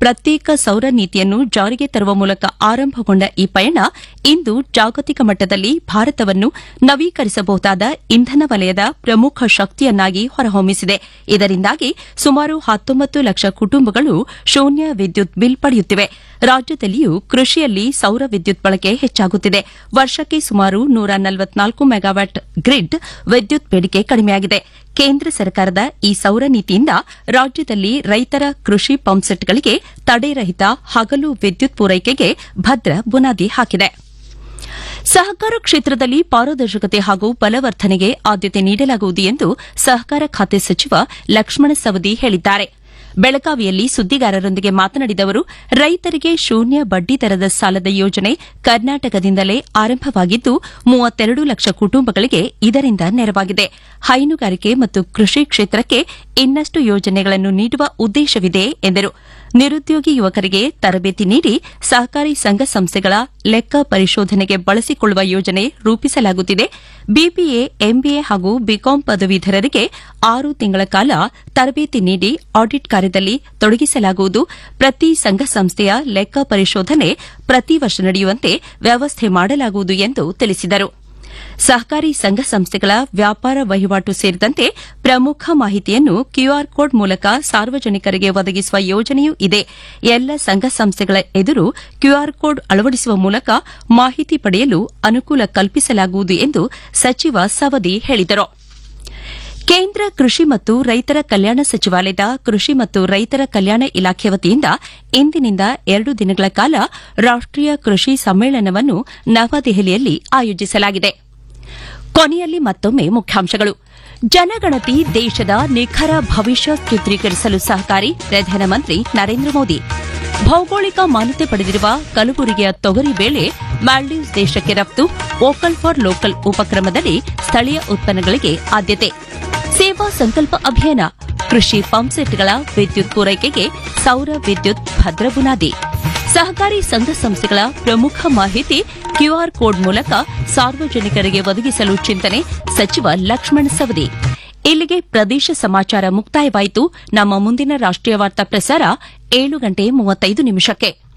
ಪ್ರತ್ಯೇಕ ಸೌರ ನೀತಿಯನ್ನು ಜಾರಿಗೆ ತರುವ ಮೂಲಕ ಆರಂಭಗೊಂಡ ಈ ಪಯಣ ಇಂದು ಜಾಗತಿಕ ಮಟ್ಟದಲ್ಲಿ ಭಾರತವನ್ನು ನವೀಕರಿಸಬಹುದಾದ ಇಂಧನ ವಲಯದ ಪ್ರಮುಖ ಶಕ್ತಿಯನ್ನಾಗಿ ಹೊರಹೊಮ್ಮಿಸಿದೆ ಇದರಿಂದಾಗಿ ಸುಮಾರು ಹತ್ತೊಂಬತ್ತು ಲಕ್ಷ ಕುಟುಂಬಗಳು ಶೂನ್ಯ ವಿದ್ಯುತ್ ಬಿಲ್ ಪಡೆಯುತ್ತಿವೆ ರಾಜ್ಯದಲ್ಲಿಯೂ ಕೃಷಿಯಲ್ಲಿ ಸೌರ ವಿದ್ಯುತ್ ಬಳಕೆ ಹೆಚ್ಚಾಗುತ್ತಿದೆ ವರ್ಷಕ್ಕೆ ಸುಮಾರು ನೂರ ನಲವತ್ನಾಲ್ಕು ಮೆಗಾವ್ಯಾಟ್ ಗ್ರಿಡ್ ವಿದ್ಯುತ್ ಬೇಡಿಕೆ ಕಡಿಮೆಯಾಗಿದೆ ಕೇಂದ್ರ ಸರ್ಕಾರದ ಈ ಸೌರ ನೀತಿಯಿಂದ ರಾಜ್ಯದಲ್ಲಿ ರೈತರ ಕೃಷಿ ಪಂಪ್ಸೆಟ್ಗಳಿಗೆ ತಡೆರಹಿತ ಹಗಲು ವಿದ್ಯುತ್ ಪೂರೈಕೆಗೆ ಭದ್ರ ಬುನಾದಿ ಹಾಕಿದೆ ಸಹಕಾರ ಕ್ಷೇತ್ರದಲ್ಲಿ ಪಾರದರ್ಶಕತೆ ಹಾಗೂ ಬಲವರ್ಧನೆಗೆ ಆದ್ಯತೆ ನೀಡಲಾಗುವುದು ಎಂದು ಸಹಕಾರ ಖಾತೆ ಸಚಿವ ಲಕ್ಷ್ಮಣ ಸವದಿ ಹೇಳಿದ್ದಾರೆ ಬೆಳಗಾವಿಯಲ್ಲಿ ಸುದ್ದಿಗಾರರೊಂದಿಗೆ ಮಾತನಾಡಿದ ಅವರು ರೈತರಿಗೆ ಶೂನ್ಯ ಬಡ್ಡಿ ದರದ ಸಾಲದ ಯೋಜನೆ ಕರ್ನಾಟಕದಿಂದಲೇ ಆರಂಭವಾಗಿದ್ದು ಮೂವತ್ತೆರಡು ಲಕ್ಷ ಕುಟುಂಬಗಳಿಗೆ ಇದರಿಂದ ನೆರವಾಗಿದೆ ಹೈನುಗಾರಿಕೆ ಮತ್ತು ಕೃಷಿ ಕ್ಷೇತ್ರಕ್ಕೆ ಇನ್ನಷ್ಟು ಯೋಜನೆಗಳನ್ನು ನೀಡುವ ಉದ್ದೇಶವಿದೆ ಎಂದರು ನಿರುದ್ಯೋಗಿ ಯುವಕರಿಗೆ ತರಬೇತಿ ನೀಡಿ ಸಹಕಾರಿ ಸಂಘ ಸಂಸ್ಥೆಗಳ ಲೆಕ್ಕ ಪರಿಶೋಧನೆಗೆ ಬಳಸಿಕೊಳ್ಳುವ ಯೋಜನೆ ರೂಪಿಸಲಾಗುತ್ತಿದೆ ಬಿಬಿಎ ಎಂಬಿಎ ಹಾಗೂ ಬಿಕಾಂ ಪದವೀಧರರಿಗೆ ಆರು ತಿಂಗಳ ಕಾಲ ತರಬೇತಿ ನೀಡಿ ಆಡಿಟ್ ಕಾರ್ಯದಲ್ಲಿ ತೊಡಗಿಸಲಾಗುವುದು ಪ್ರತಿ ಸಂಘ ಸಂಸ್ಥೆಯ ಲೆಕ್ಕ ಪರಿಶೋಧನೆ ಪ್ರತಿ ವರ್ಷ ನಡೆಯುವಂತೆ ವ್ಯವಸ್ಥೆ ಮಾಡಲಾಗುವುದು ಎಂದು ತಿಳಿಸಿದರು ಸಹಕಾರಿ ಸಂಘ ಸಂಸ್ಥೆಗಳ ವ್ಯಾಪಾರ ವಹಿವಾಟು ಸೇರಿದಂತೆ ಪ್ರಮುಖ ಮಾಹಿತಿಯನ್ನು ಕ್ಯೂಆರ್ ಕೋಡ್ ಮೂಲಕ ಸಾರ್ವಜನಿಕರಿಗೆ ಒದಗಿಸುವ ಯೋಜನೆಯೂ ಇದೆ ಎಲ್ಲ ಸಂಘ ಸಂಸ್ಥೆಗಳ ಎದುರು ಕ್ಯೂಆರ್ ಕೋಡ್ ಅಳವಡಿಸುವ ಮೂಲಕ ಮಾಹಿತಿ ಪಡೆಯಲು ಅನುಕೂಲ ಕಲ್ಪಿಸಲಾಗುವುದು ಎಂದು ಸಚಿವ ಸವದಿ ಹೇಳಿದರು ಕೇಂದ್ರ ಕೃಷಿ ಮತ್ತು ರೈತರ ಕಲ್ಯಾಣ ಸಚಿವಾಲಯದ ಕೃಷಿ ಮತ್ತು ರೈತರ ಕಲ್ಯಾಣ ಇಲಾಖೆ ವತಿಯಿಂದ ಇಂದಿನಿಂದ ಎರಡು ದಿನಗಳ ಕಾಲ ರಾಷ್ಟೀಯ ಕೃಷಿ ಸಮ್ಮೇಳನವನ್ನು ನವದೆಹಲಿಯಲ್ಲಿ ಆಯೋಜಿಸಲಾಗಿದೆ ಕೊನೆಯಲ್ಲಿ ಮತ್ತೊಮ್ಮೆ ಮುಖ್ಯಾಂಶಗಳು ಜನಗಣತಿ ದೇಶದ ನಿಖರ ಭವಿಷ್ಯ ಚಿತ್ರೀಕರಿಸಲು ಸಹಕಾರಿ ಪ್ರಧಾನಮಂತ್ರಿ ನರೇಂದ್ರ ಮೋದಿ ಭೌಗೋಳಿಕ ಮಾನ್ಯತೆ ಪಡೆದಿರುವ ಕಲಬುರಗಿಯ ತೊಗರಿ ಬೇಳೆ ಮಾಲ್ಡೀವ್ಸ್ ದೇಶಕ್ಕೆ ರಫ್ತು ವೋಕಲ್ ಫಾರ್ ಲೋಕಲ್ ಉಪಕ್ರಮದಡಿ ಸ್ಥಳೀಯ ಉತ್ಪನ್ನಗಳಿಗೆ ಆದ್ಯತೆ ಸೇವಾ ಸಂಕಲ್ಪ ಅಭಿಯಾನ ಕೃಷಿ ಪಂಪ್ಸೆಟ್ಗಳ ವಿದ್ಯುತ್ ಪೂರೈಕೆಗೆ ಸೌರ ವಿದ್ಯುತ್ ಭದ್ರ ಬುನಾದಿ ಸಹಕಾರಿ ಸಂಘ ಸಂಸ್ಥೆಗಳ ಪ್ರಮುಖ ಮಾಹಿತಿ ಕ್ಯೂಆರ್ ಕೋಡ್ ಮೂಲಕ ಸಾರ್ವಜನಿಕರಿಗೆ ಒದಗಿಸಲು ಚಿಂತನೆ ಸಚಿವ ಲಕ್ಷ್ಮಣ ಸವದಿ ಇಲ್ಲಿಗೆ ಪ್ರದೇಶ ಸಮಾಚಾರ ಮುಕ್ತಾಯವಾಯಿತು ನಮ್ಮ ಮುಂದಿನ ರಾಷ್ಟೀಯ ವಾರ್ತಾ ಪ್ರಸಾರ ಏಳು ಗಂಟೆ ಮೂವತ್ತೈದು ನಿಮಿಷಕ್ಕೆ